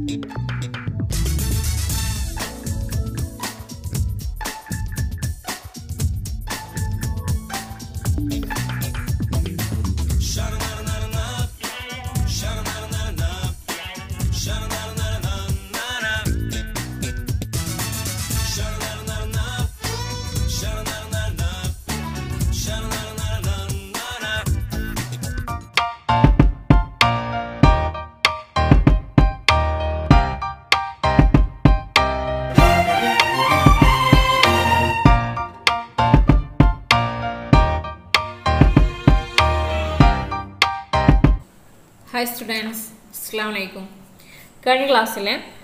hi students അസ്സാം വലൈക്കും കഴിഞ്ഞ ക്ലാസ്സിൽ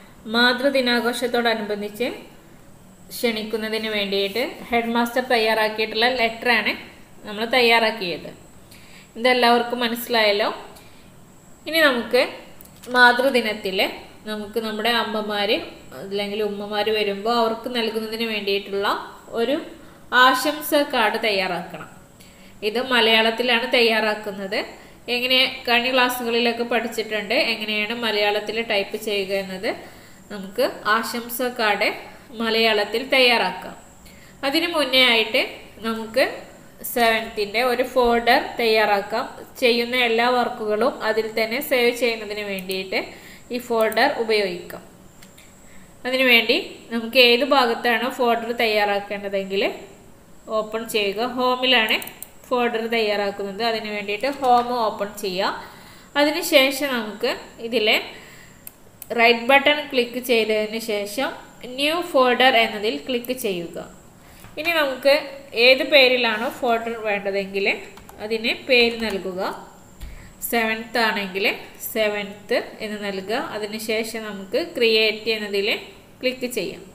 മാതൃദിനാഘോഷത്തോടനുബന്ധിച്ച് ക്ഷണിക്കുന്നതിന് വേണ്ടിയിട്ട് ഹെഡ് മാസ്റ്റർ തയ്യാറാക്കിയിട്ടുള്ള ലെറ്ററാണ് നമ്മൾ തയ്യാറാക്കിയത് ഇതെല്ലാവർക്കും മനസ്സിലായല്ലോ ഇനി നമുക്ക് മാതൃദിനത്തിൽ നമുക്ക് നമ്മുടെ അമ്മമാർ അല്ലെങ്കിൽ ഉമ്മമാർ വരുമ്പോൾ അവർക്ക് നൽകുന്നതിന് വേണ്ടിയിട്ടുള്ള ഒരു ആശംസ കാർഡ് തയ്യാറാക്കണം ഇത് മലയാളത്തിലാണ് തയ്യാറാക്കുന്നത് എങ്ങനെ കഴിഞ്ഞ ക്ലാസ്സുകളിലൊക്കെ പഠിച്ചിട്ടുണ്ട് എങ്ങനെയാണ് മലയാളത്തിൽ ടൈപ്പ് ചെയ്യുക എന്നത് നമുക്ക് ആശംസ കാർഡ് മലയാളത്തിൽ തയ്യാറാക്കാം അതിനു മുന്നേ ആയിട്ട് നമുക്ക് സെവൻത്തിൻ്റെ ഒരു ഫോൾഡർ തയ്യാറാക്കാം ചെയ്യുന്ന എല്ലാ വർക്കുകളും അതിൽ തന്നെ സേവ് ചെയ്യുന്നതിന് വേണ്ടിയിട്ട് ഈ ഫോൾഡർ ഉപയോഗിക്കാം അതിനുവേണ്ടി നമുക്ക് ഏത് ഭാഗത്താണോ ഫോൾഡർ തയ്യാറാക്കേണ്ടതെങ്കിൽ ഓപ്പൺ ചെയ്യുക ഹോമിലാണ് ഫോൾഡർ തയ്യാറാക്കുന്നത് അതിന് വേണ്ടിയിട്ട് ഹോം ഓപ്പൺ ചെയ്യുക അതിനുശേഷം നമുക്ക് ഇതിലെ റൈറ്റ് ബട്ടൺ ക്ലിക്ക് ചെയ്തതിന് ശേഷം ന്യൂ ഫോൾഡർ എന്നതിൽ ക്ലിക്ക് ചെയ്യുക ഇനി നമുക്ക് ഏത് പേരിലാണോ ഫോൾഡർ വേണ്ടതെങ്കിൽ അതിന് പേര് നൽകുക സെവൻത്ത് ആണെങ്കിൽ സെവൻത്ത് എന്ന് നൽകുക അതിനുശേഷം നമുക്ക് ക്രിയേറ്റ് എന്നതിൽ ക്ലിക്ക് ചെയ്യാം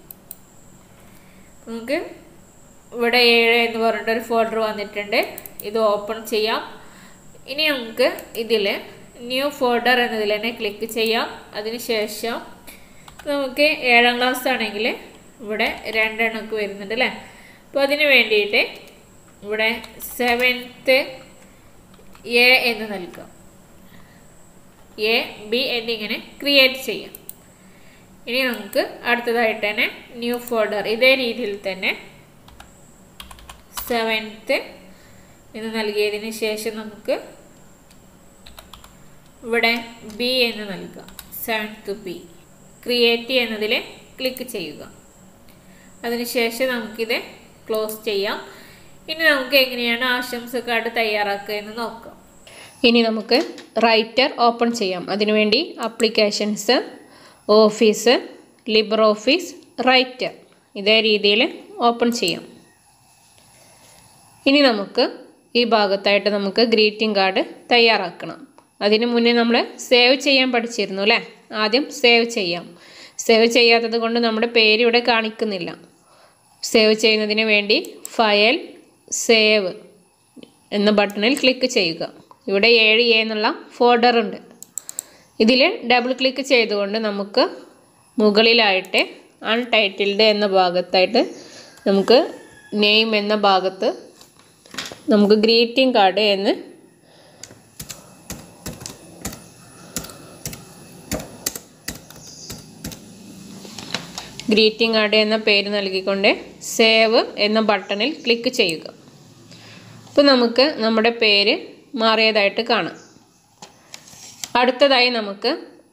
നമുക്ക് ഇവിടെ ഏഴ് എന്ന് പറഞ്ഞിട്ടൊരു ഫോൾഡർ വന്നിട്ടുണ്ട് ഇത് ഓപ്പൺ ചെയ്യാം ഇനി നമുക്ക് ഇതിൽ ന്യൂ ഫോൾഡർ എന്നതിൽ തന്നെ ക്ലിക്ക് ചെയ്യാം അതിനുശേഷം നമുക്ക് ഏഴാം ക്ലാസ് ആണെങ്കിൽ ഇവിടെ രണ്ടെണ്ണമൊക്കെ വരുന്നുണ്ട് അല്ലേ അപ്പോൾ അതിന് വേണ്ടിയിട്ട് ഇവിടെ സെവൻത്ത് എ എന്ന് നൽകാം എ ബി എന്നിങ്ങനെ ക്രിയേറ്റ് ചെയ്യാം ഇനി നമുക്ക് അടുത്തതായിട്ട് തന്നെ ന്യൂ ഫോൾഡർ ഇതേ രീതിയിൽ തന്നെ സെവൻത്ത് എന്ന് നൽകിയതിന് ശേഷം നമുക്ക് ഇവിടെ ബി എന്ന് നൽകാം സെവൻത്ത് ബി ക്രിയേറ്റ് എന്നതിൽ ക്ലിക്ക് ചെയ്യുക അതിനുശേഷം നമുക്കിത് ക്ലോസ് ചെയ്യാം ഇനി നമുക്ക് എങ്ങനെയാണ് ആശംസ കാർഡ് തയ്യാറാക്കുക എന്ന് നോക്കാം ഇനി നമുക്ക് റൈറ്റർ ഓപ്പൺ ചെയ്യാം അതിനുവേണ്ടി applications office libre office writer ഇതേ രീതിയിൽ ഓപ്പൺ ചെയ്യാം ഇനി നമുക്ക് ഈ ഭാഗത്തായിട്ട് നമുക്ക് ഗ്രീറ്റിംഗ് കാർഡ് തയ്യാറാക്കണം അതിന് മുന്നേ നമ്മൾ സേവ് ചെയ്യാൻ പഠിച്ചിരുന്നു അല്ലേ ആദ്യം സേവ് ചെയ്യാം സേവ് ചെയ്യാത്തത് കൊണ്ട് നമ്മുടെ പേര് ഇവിടെ കാണിക്കുന്നില്ല സേവ് ചെയ്യുന്നതിന് വേണ്ടി ഫയൽ സേവ് എന്ന ബട്ടണിൽ ക്ലിക്ക് ചെയ്യുക ഇവിടെ ഏഴ് എ എന്നുള്ള ഫോൾഡർ ഉണ്ട് ഇതിൽ ഡബിൾ ക്ലിക്ക് ചെയ്തുകൊണ്ട് നമുക്ക് മുകളിലായിട്ട് അൺടൈറ്റിൽഡ് എന്ന ഭാഗത്തായിട്ട് നമുക്ക് നെയിം എന്ന ഭാഗത്ത് നമുക്ക് ഗ്രീറ്റിംഗ് കാർഡ് എന്ന് ഗ്രീറ്റിംഗ് കാർഡ് എന്ന പേര് നൽകിക്കൊണ്ട് സേവ് എന്ന ബട്ടണിൽ ക്ലിക്ക് ചെയ്യുക അപ്പോൾ നമുക്ക് നമ്മുടെ പേര് മാറിയതായിട്ട് കാണാം അടുത്തതായി നമുക്ക്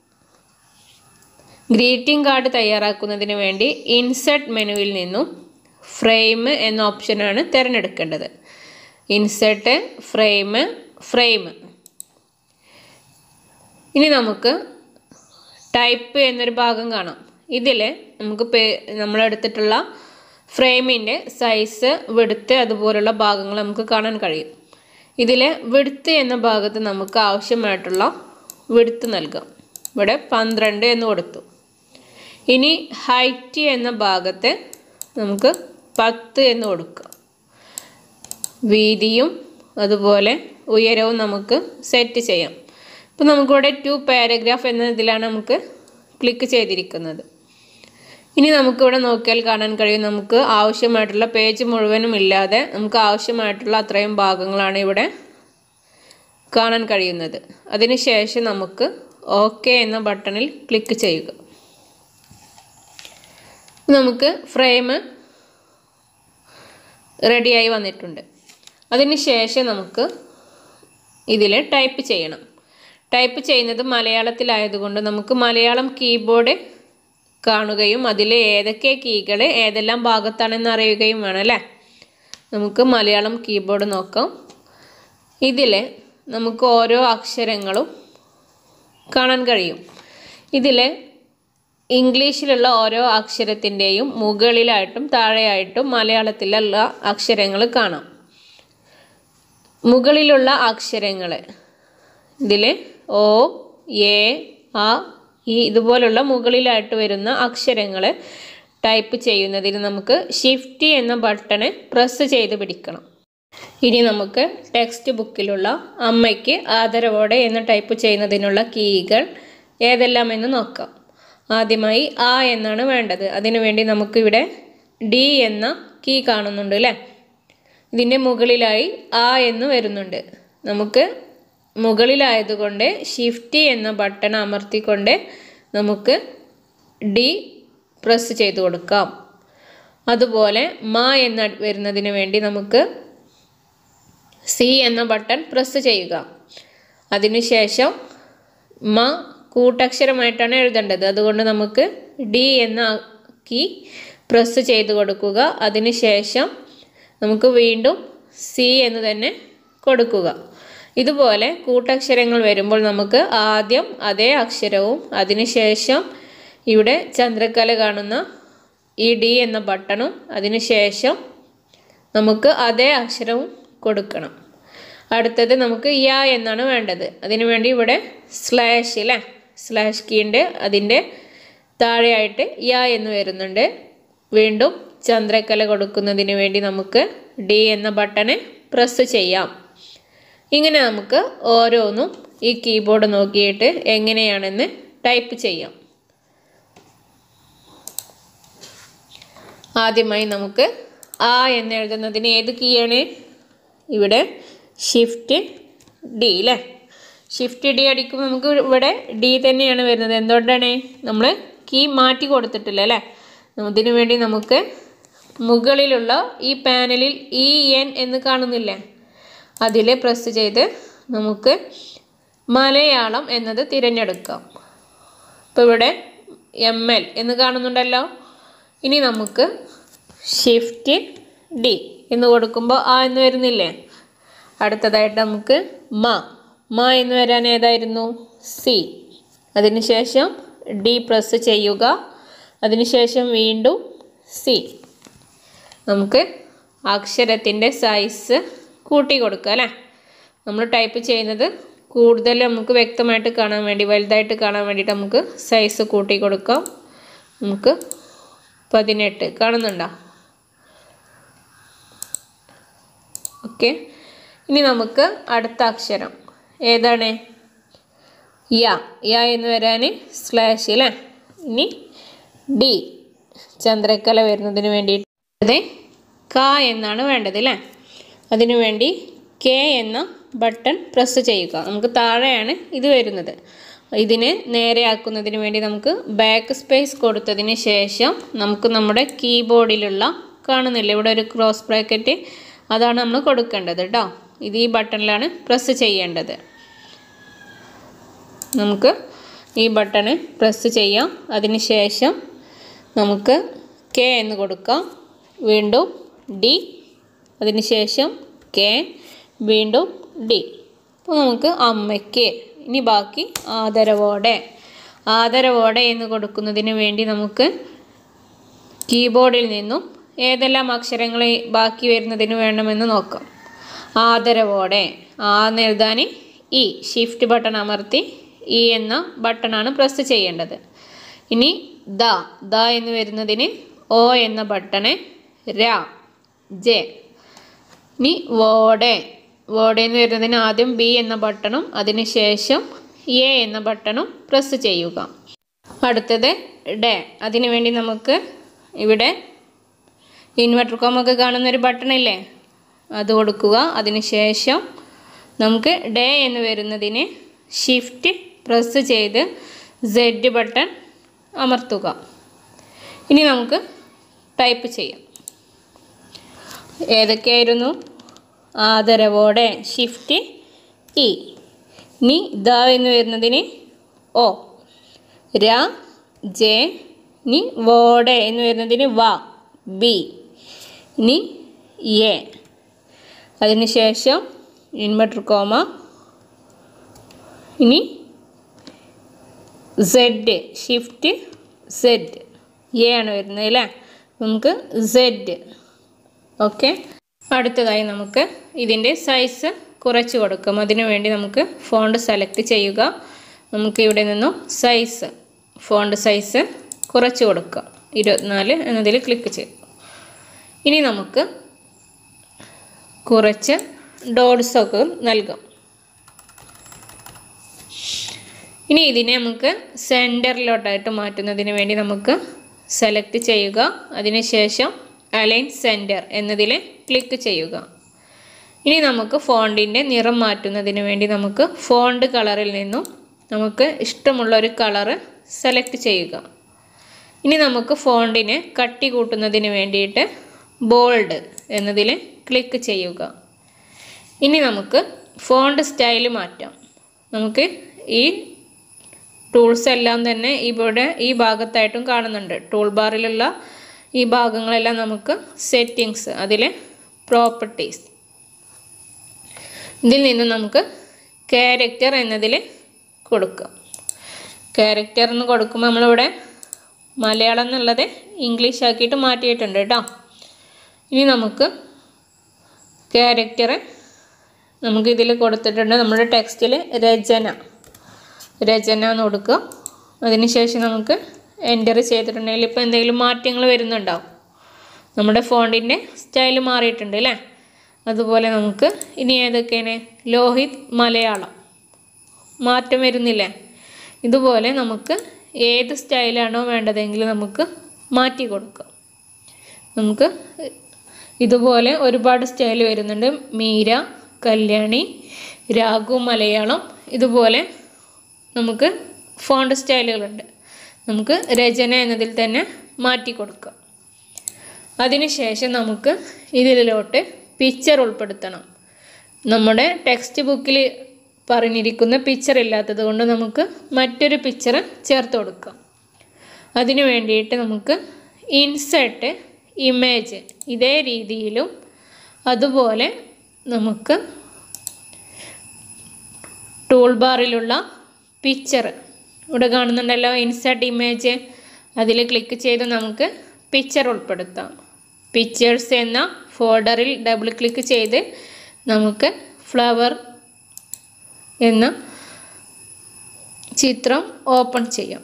ഗ്രീറ്റിംഗ് കാർഡ് തയ്യാറാക്കുന്നതിന് വേണ്ടി ഇൻസെർട്ട് മെനുവിൽ നിന്നും ഫ്രെയിം എന്ന ഓപ്ഷനാണ് തിരഞ്ഞെടുക്കേണ്ടത് ഇൻസെർട്ട് ഫ്രെയിം ഫ്രെയിം ഇനി നമുക്ക് ടൈപ്പ് എന്നൊരു ഭാഗം കാണാം ഇതിൽ നമുക്ക് പേ നമ്മളെടുത്തിട്ടുള്ള ഫ്രെയിമിൻ്റെ സൈസ് വെടുത്ത് അതുപോലുള്ള ഭാഗങ്ങൾ നമുക്ക് കാണാൻ കഴിയും ഇതിൽ വെടുത്ത് എന്ന ഭാഗത്ത് നമുക്ക് ആവശ്യമായിട്ടുള്ള വെടുത്ത് നൽകാം ഇവിടെ പന്ത്രണ്ട് എന്ന് കൊടുത്തു ഇനി ഹൈറ്റ് എന്ന ഭാഗത്ത് നമുക്ക് പത്ത് എന്ന് കൊടുക്കാം വീതിയും അതുപോലെ ഉയരവും നമുക്ക് സെറ്റ് ചെയ്യാം ഇപ്പോൾ നമുക്കിവിടെ ടു പാരഗ്രാഫ് എന്ന ഇതിലാണ് നമുക്ക് ക്ലിക്ക് ചെയ്തിരിക്കുന്നത് ഇനി നമുക്കിവിടെ നോക്കിയാൽ കാണാൻ കഴിയും നമുക്ക് ആവശ്യമായിട്ടുള്ള പേജ് മുഴുവനും ഇല്ലാതെ നമുക്ക് ആവശ്യമായിട്ടുള്ള അത്രയും ഭാഗങ്ങളാണ് ഇവിടെ കാണാൻ കഴിയുന്നത് അതിനുശേഷം നമുക്ക് ഓക്കെ എന്ന ബട്ടണിൽ ക്ലിക്ക് ചെയ്യുക നമുക്ക് ഫ്രെയിം റെഡിയായി വന്നിട്ടുണ്ട് അതിന് ശേഷം നമുക്ക് ഇതിൽ ടൈപ്പ് ചെയ്യണം ടൈപ്പ് ചെയ്യുന്നത് മലയാളത്തിലായതുകൊണ്ട് നമുക്ക് മലയാളം കീബോർഡ് കാണുകയും അതിൽ ഏതൊക്കെ കീകൾ ഏതെല്ലാം ഭാഗത്താണെന്ന് അറിയുകയും വേണം അല്ലേ നമുക്ക് മലയാളം കീബോർഡ് നോക്കാം ഇതിൽ നമുക്ക് ഓരോ അക്ഷരങ്ങളും കാണാൻ കഴിയും ഇതിൽ ഇംഗ്ലീഷിലുള്ള ഓരോ അക്ഷരത്തിൻ്റെയും മുകളിലായിട്ടും താഴെയായിട്ടും മലയാളത്തിലുള്ള അക്ഷരങ്ങൾ കാണാം മുകളിലുള്ള അക്ഷരങ്ങൾ ഇതിൽ ഒ എ ആ ഈ ഇതുപോലുള്ള മുകളിലായിട്ട് വരുന്ന അക്ഷരങ്ങൾ ടൈപ്പ് ചെയ്യുന്നതിന് നമുക്ക് ഷിഫ്റ്റ് എന്ന ബട്ടണ് പ്രസ് ചെയ്ത് പിടിക്കണം ഇനി നമുക്ക് ടെക്സ്റ്റ് ബുക്കിലുള്ള അമ്മയ്ക്ക് ആദരവോടെ എന്ന് ടൈപ്പ് ചെയ്യുന്നതിനുള്ള കീകൾ ഏതെല്ലാം എന്ന് നോക്കാം ആദ്യമായി ആ എന്നാണ് വേണ്ടത് അതിനുവേണ്ടി നമുക്കിവിടെ ഡി എന്ന കീ കാണുന്നുണ്ട് അല്ലേ ഇതിൻ്റെ മുകളിലായി ആ എന്ന് വരുന്നുണ്ട് നമുക്ക് മുകളിലായതുകൊണ്ട് ഷിഫ്റ്റ് എന്ന ബട്ടൺ അമർത്തിക്കൊണ്ട് നമുക്ക് ഡി പ്രസ് ചെയ്ത് കൊടുക്കാം അതുപോലെ മാ എന്ന വരുന്നതിന് വേണ്ടി നമുക്ക് സി എന്ന ബട്ടൺ പ്രസ് ചെയ്യുക അതിനുശേഷം മ കൂട്ടക്ഷരമായിട്ടാണ് എഴുതേണ്ടത് അതുകൊണ്ട് നമുക്ക് ഡി എന്ന കീ പ്രസ് ചെയ്ത് കൊടുക്കുക അതിനുശേഷം നമുക്ക് വീണ്ടും സി എന്ന് തന്നെ കൊടുക്കുക ഇതുപോലെ കൂട്ടക്ഷരങ്ങൾ വരുമ്പോൾ നമുക്ക് ആദ്യം അതേ അക്ഷരവും അതിനുശേഷം ഇവിടെ ചന്ദ്രക്കല കാണുന്ന ഈ ഡി എന്ന ബട്ടണും അതിനുശേഷം നമുക്ക് അതേ അക്ഷരവും കൊടുക്കണം അടുത്തത് നമുക്ക് യ എന്നാണ് വേണ്ടത് അതിനുവേണ്ടി ഇവിടെ സ്ലാഷ് അല്ലേ സ്ലാഷ് കീണ്ട് അതിൻ്റെ താഴെയായിട്ട് യ എന്ന് വരുന്നുണ്ട് വീണ്ടും ചന്ദ്രക്കല കൊടുക്കുന്നതിന് വേണ്ടി നമുക്ക് ഡി എന്ന ബട്ടണ് പ്രസ് ചെയ്യാം ഇങ്ങനെ നമുക്ക് ഓരോന്നും ഈ കീബോർഡ് നോക്കിയിട്ട് എങ്ങനെയാണെന്ന് ടൈപ്പ് ചെയ്യാം ആദ്യമായി നമുക്ക് ആ എന്ന് എഴുതുന്നതിന് ഏത് കീയാണ് ഇവിടെ ഷിഫ്റ്റ് ഡി അല്ലേ ഷിഫ്റ്റ് ഡി അടിക്കുമ്പോൾ നമുക്ക് ഇവിടെ ഡി തന്നെയാണ് വരുന്നത് എന്തുകൊണ്ടാണ് നമ്മൾ കീ മാറ്റി കൊടുത്തിട്ടില്ല അല്ലേ ഇതിനു വേണ്ടി നമുക്ക് മുകളിലുള്ള ഈ പാനലിൽ ഇ എൻ എന്ന് കാണുന്നില്ലേ അതിൽ പ്രസ് ചെയ്ത് നമുക്ക് മലയാളം എന്നത് തിരഞ്ഞെടുക്കാം ഇപ്പോൾ ഇവിടെ എം എൽ എന്ന് കാണുന്നുണ്ടല്ലോ ഇനി നമുക്ക് ഷിഫ്റ്റ് ഡി എന്ന് കൊടുക്കുമ്പോൾ ആ എന്ന് വരുന്നില്ലേ അടുത്തതായിട്ട് നമുക്ക് മ മ എന്ന് വരാൻ ഏതായിരുന്നു സി അതിനുശേഷം ഡി പ്രസ് ചെയ്യുക അതിനുശേഷം വീണ്ടും സി നമുക്ക് അക്ഷരത്തിൻ്റെ സൈസ് കൂട്ടി കൊടുക്കുക അല്ലേ നമ്മൾ ടൈപ്പ് ചെയ്യുന്നത് കൂടുതൽ നമുക്ക് വ്യക്തമായിട്ട് കാണാൻ വേണ്ടി വലുതായിട്ട് കാണാൻ വേണ്ടിയിട്ട് നമുക്ക് സൈസ് കൂട്ടി കൊടുക്കാം നമുക്ക് പതിനെട്ട് കാണുന്നുണ്ടോ ഓക്കെ ഇനി നമുക്ക് അടുത്ത അക്ഷരം ഏതാണ് യ യ എന്ന് വരാൻ സ്ലാഷ് അല്ലേ ഇനി ഡി ചന്ദ്രക്കല വരുന്നതിന് വേണ്ടിയിട്ട് അതെ ക എന്നാണ് വേണ്ടത് അല്ലേ അതിനു വേണ്ടി കെ എന്ന ബട്ടൺ പ്രസ് ചെയ്യുക നമുക്ക് താഴെയാണ് ഇത് വരുന്നത് ഇതിനെ നേരെയാക്കുന്നതിന് വേണ്ടി നമുക്ക് ബാക്ക് സ്പേസ് കൊടുത്തതിന് ശേഷം നമുക്ക് നമ്മുടെ കീബോർഡിലുള്ള കാണുന്നില്ല ഇവിടെ ഒരു ക്രോസ് ബ്രാക്കറ്റ് അതാണ് നമ്മൾ കൊടുക്കേണ്ടത് കേട്ടോ ഇത് ഈ ബട്ടണിലാണ് പ്രസ് ചെയ്യേണ്ടത് നമുക്ക് ഈ ബട്ടണ് പ്രസ് ചെയ്യാം അതിന് ശേഷം നമുക്ക് കെ എന്ന് കൊടുക്കാം വീണ്ടും ഡി അതിനുശേഷം കെ വീണ്ടും ഡി അപ്പോൾ നമുക്ക് അമ്മയ്ക്ക് ഇനി ബാക്കി ആദരവോടെ ആദരവോടെ എന്ന് കൊടുക്കുന്നതിന് വേണ്ടി നമുക്ക് കീബോർഡിൽ നിന്നും ഏതെല്ലാം അക്ഷരങ്ങൾ ബാക്കി വരുന്നതിന് വേണമെന്ന് നോക്കാം ആദരവോടെ ആ എന്ന് എഴുതാൻ ഇ ഷിഫ്റ്റ് ബട്ടൺ അമർത്തി ഇ എന്ന ബട്ടണാണ് പ്രസ് ചെയ്യേണ്ടത് ഇനി ദ ദ എന്ന് വരുന്നതിന് ഓ എന്ന ബട്ടണ് ര ജെ ഇനി വോടെ വോടെ എന്ന് വരുന്നതിന് ആദ്യം ബി എന്ന ബട്ടണും അതിനുശേഷം എ എന്ന ബട്ടണും പ്രസ് ചെയ്യുക അടുത്തത് ഡെ അതിനു വേണ്ടി നമുക്ക് ഇവിടെ ഇൻവെർട്ടർ കോമൊക്കെ കാണുന്ന ഒരു ബട്ടൺ ഇല്ലേ അത് കൊടുക്കുക അതിനുശേഷം നമുക്ക് ഡേ എന്ന് വരുന്നതിന് ഷിഫ്റ്റ് പ്രസ് ചെയ്ത് സെഡ് ബട്ടൺ അമർത്തുക ഇനി നമുക്ക് ടൈപ്പ് ചെയ്യാം ഏതൊക്കെയായിരുന്നു ആദരവോടെ ഷിഫ്റ്റ് ഇ ഇനി ദ എന്ന് വരുന്നതിന് ഓ ര ജെ ഇനി വോടെ എന്ന് വരുന്നതിന് വ ബി ഇനി എ അതിനുശേഷം ഇൻവെർട്ടർ കോമ ഇനി സെഡ് ഷിഫ്റ്റ് സെഡ് എ ആണ് വരുന്നത് അല്ലേ നമുക്ക് സെഡ് ഓക്കെ അടുത്തതായി നമുക്ക് ഇതിൻ്റെ സൈസ് കുറച്ച് കൊടുക്കാം അതിനു വേണ്ടി നമുക്ക് ഫോണ്ട് സെലക്ട് ചെയ്യുക നമുക്ക് ഇവിടെ നിന്നും സൈസ് ഫോണ്ട് സൈസ് കുറച്ച് കൊടുക്കാം ഇരുപത്തിനാല് എന്നതിൽ ക്ലിക്ക് ചെയ്യുക ഇനി നമുക്ക് കുറച്ച് ഡോട്ട്സൊക്കെ നൽകാം ഇനി ഇതിനെ നമുക്ക് സെൻറ്ററിലോട്ടായിട്ട് മാറ്റുന്നതിന് വേണ്ടി നമുക്ക് സെലക്ട് ചെയ്യുക അതിനുശേഷം അലൈൻ സെൻറ്റർ എന്നതിൽ ക്ലിക്ക് ചെയ്യുക ഇനി നമുക്ക് ഫോണ്ടിൻ്റെ നിറം മാറ്റുന്നതിന് വേണ്ടി നമുക്ക് ഫോണ്ട് കളറിൽ നിന്നും നമുക്ക് ഇഷ്ടമുള്ള ഒരു കളറ് സെലക്ട് ചെയ്യുക ഇനി നമുക്ക് ഫോണ്ടിന് കട്ടി കൂട്ടുന്നതിന് വേണ്ടിയിട്ട് ബോൾഡ് എന്നതിൽ ക്ലിക്ക് ചെയ്യുക ഇനി നമുക്ക് ഫോണ്ട് സ്റ്റൈൽ മാറ്റാം നമുക്ക് ഈ ടൂൾസ് എല്ലാം തന്നെ ഇവിടെ ഈ ഭാഗത്തായിട്ടും കാണുന്നുണ്ട് ടൂൾ ബാറിലുള്ള ഈ ഭാഗങ്ങളെല്ലാം നമുക്ക് സെറ്റിങ്സ് അതിൽ പ്രോപ്പർട്ടീസ് ഇതിൽ നിന്ന് നമുക്ക് ക്യാരക്ടർ എന്നതിൽ കൊടുക്കാം ക്യാരക്ടർ എന്ന് കൊടുക്കുമ്പോൾ നമ്മളിവിടെ മലയാളം എന്നുള്ളത് ഇംഗ്ലീഷ് ആക്കിയിട്ട് മാറ്റിയിട്ടുണ്ട് കേട്ടോ ഇനി നമുക്ക് ക്യാരക്ടർ നമുക്ക് ഇതിൽ കൊടുത്തിട്ടുണ്ട് നമ്മുടെ ടെക്സ്റ്റിൽ രചന രചന എന്ന് കൊടുക്കുക അതിനുശേഷം നമുക്ക് എൻ്റർ ചെയ്തിട്ടുണ്ടെങ്കിൽ ഇപ്പോൾ എന്തെങ്കിലും മാറ്റങ്ങൾ വരുന്നുണ്ടാവും നമ്മുടെ ഫോണ്ടിൻ്റെ സ്റ്റൈൽ മാറിയിട്ടുണ്ട് അല്ലേ അതുപോലെ നമുക്ക് ഇനി ഏതൊക്കെയാണ് ലോഹിത് മലയാളം മാറ്റം വരുന്നില്ലേ ഇതുപോലെ നമുക്ക് ഏത് സ്റ്റൈലാണോ വേണ്ടതെങ്കിൽ നമുക്ക് മാറ്റി കൊടുക്കാം നമുക്ക് ഇതുപോലെ ഒരുപാട് സ്റ്റൈൽ വരുന്നുണ്ട് മീര കല്യാണി രാഘു മലയാളം ഇതുപോലെ നമുക്ക് ഫോണ്ട് സ്റ്റൈലുകളുണ്ട് നമുക്ക് രചന എന്നതിൽ തന്നെ മാറ്റി കൊടുക്കാം അതിനുശേഷം നമുക്ക് ഇതിലോട്ട് പിക്ചർ ഉൾപ്പെടുത്തണം നമ്മുടെ ടെക്സ്റ്റ് ബുക്കിൽ പറഞ്ഞിരിക്കുന്ന പിക്ചർ ഇല്ലാത്തത് കൊണ്ട് നമുക്ക് മറ്റൊരു പിക്ചർ ചേർത്ത് കൊടുക്കാം അതിനു വേണ്ടിയിട്ട് നമുക്ക് ഇൻസേർട്ട് ഇമേജ് ഇതേ രീതിയിലും അതുപോലെ നമുക്ക് ടൂൾ ബാറിലുള്ള പിക്ചർ ഇവിടെ കാണുന്നുണ്ടല്ലോ ഇൻസേർട്ട് ഇമേജ് അതിൽ ക്ലിക്ക് ചെയ്ത് നമുക്ക് പിക്ചർ ഉൾപ്പെടുത്താം പിക്ചേഴ്സ് എന്ന ഫോൾഡറിൽ ഡബിൾ ക്ലിക്ക് ചെയ്ത് നമുക്ക് ഫ്ലവർ എന്ന ചിത്രം ഓപ്പൺ ചെയ്യാം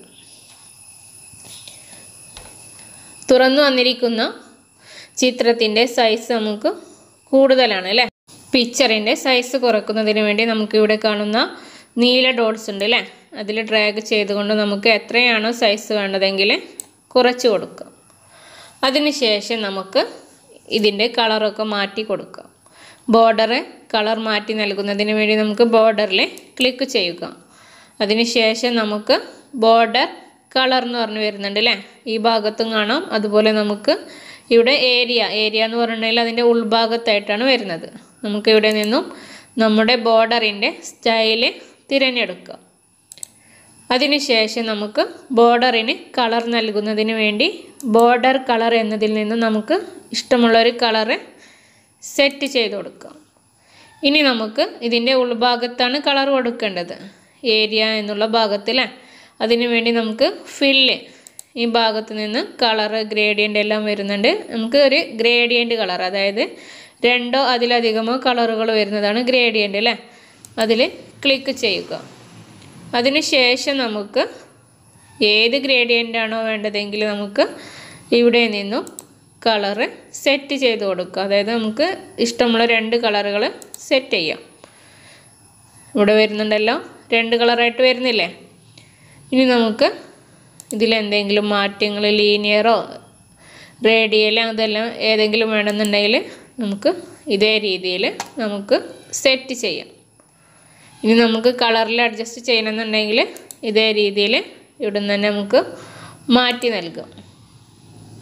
തുറന്നു വന്നിരിക്കുന്ന ചിത്രത്തിൻ്റെ സൈസ് നമുക്ക് കൂടുതലാണ് അല്ലേ പിക്ചറിൻ്റെ സൈസ് കുറക്കുന്നതിന് വേണ്ടി നമുക്ക് ഇവിടെ കാണുന്ന നീല ഡോട്ട്സ് ഉണ്ട് അല്ലേ അതിൽ ഡ്രാഗ് ചെയ്തുകൊണ്ട് നമുക്ക് എത്രയാണോ സൈസ് വേണ്ടതെങ്കിൽ കുറച്ച് കൊടുക്കാം അതിനുശേഷം നമുക്ക് ഇതിൻ്റെ കളറൊക്കെ മാറ്റി കൊടുക്കാം ബോർഡർ കളർ മാറ്റി നൽകുന്നതിന് വേണ്ടി നമുക്ക് ബോർഡറിൽ ക്ലിക്ക് ചെയ്യുക അതിനുശേഷം നമുക്ക് ബോർഡർ കളർ എന്ന് പറഞ്ഞ് വരുന്നുണ്ട് അല്ലേ ഈ ഭാഗത്തും കാണാം അതുപോലെ നമുക്ക് ഇവിടെ ഏരിയ ഏരിയ എന്ന് പറഞ്ഞിട്ടുണ്ടെങ്കിൽ അതിൻ്റെ ഉൾഭാഗത്തായിട്ടാണ് വരുന്നത് നമുക്ക് ഇവിടെ നിന്നും നമ്മുടെ ബോർഡറിൻ്റെ സ്റ്റൈല് തിരഞ്ഞെടുക്കാം അതിനുശേഷം നമുക്ക് ബോർഡറിന് കളർ നൽകുന്നതിന് വേണ്ടി ബോർഡർ കളർ എന്നതിൽ നിന്ന് നമുക്ക് ഇഷ്ടമുള്ളൊരു കളറ് സെറ്റ് ചെയ്ത് കൊടുക്കാം ഇനി നമുക്ക് ഇതിൻ്റെ ഉൾഭാഗത്താണ് കളർ കൊടുക്കേണ്ടത് ഏരിയ എന്നുള്ള ഭാഗത്തിൽ അതിനു വേണ്ടി നമുക്ക് ഫില്ല് ഈ ഭാഗത്ത് നിന്ന് കളറ് ഗ്രേഡിയൻ്റ് എല്ലാം വരുന്നുണ്ട് നമുക്ക് ഒരു ഗ്രേഡിയൻ്റ് കളർ അതായത് രണ്ടോ അതിലധികമോ കളറുകൾ വരുന്നതാണ് ഗ്രേഡിയൻ്റ് അല്ലേ അതിൽ ക്ലിക്ക് ചെയ്യുക അതിനുശേഷം നമുക്ക് ഏത് ഗ്രേഡിയൻ്റ് ആണോ വേണ്ടതെങ്കിൽ നമുക്ക് ഇവിടെ നിന്നും കളറ് സെറ്റ് ചെയ്ത് കൊടുക്കുക അതായത് നമുക്ക് ഇഷ്ടമുള്ള രണ്ട് കളറുകൾ സെറ്റ് ചെയ്യാം ഇവിടെ വരുന്നുണ്ടല്ലോ രണ്ട് കളറായിട്ട് വരുന്നില്ലേ ഇനി നമുക്ക് ഇതിലെന്തെങ്കിലും മാറ്റങ്ങൾ ലീനിയറോ റേഡിയലോ അതെല്ലാം ഏതെങ്കിലും വേണമെന്നുണ്ടെങ്കിൽ നമുക്ക് ഇതേ രീതിയിൽ നമുക്ക് സെറ്റ് ചെയ്യാം ഇനി നമുക്ക് കളറിൽ അഡ്ജസ്റ്റ് ചെയ്യണമെന്നുണ്ടെങ്കിൽ ഇതേ രീതിയിൽ ഇവിടെ നിന്ന് തന്നെ നമുക്ക് മാറ്റി നൽകാം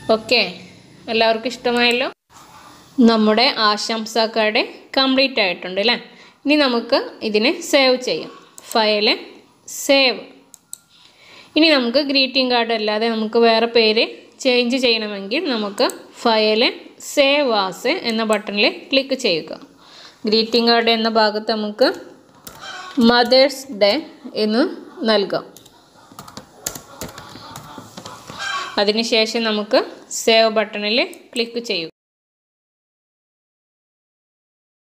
ഓക്കെ എല്ലാവർക്കും ഇഷ്ടമായല്ലോ നമ്മുടെ ആശംസാ കാർഡ് കംപ്ലീറ്റ് ആയിട്ടുണ്ട് അല്ലേ ഇനി നമുക്ക് ഇതിനെ സേവ് ചെയ്യാം ഫയല് സേവ് ഇനി നമുക്ക് ഗ്രീറ്റിംഗ് കാർഡ് അല്ലാതെ നമുക്ക് വേറെ പേര് ചേഞ്ച് ചെയ്യണമെങ്കിൽ നമുക്ക് ഫയല് സേവ് ആസ് എന്ന ബട്ടണിൽ ക്ലിക്ക് ചെയ്യുക ഗ്രീറ്റിംഗ് കാർഡ് എന്ന ഭാഗത്ത് നമുക്ക് മദേഴ്സ് ഡേ എന്ന് നൽകാം അതിനുശേഷം നമുക്ക് സേവ് ബട്ടണിൽ ക്ലിക്ക് ചെയ്യുക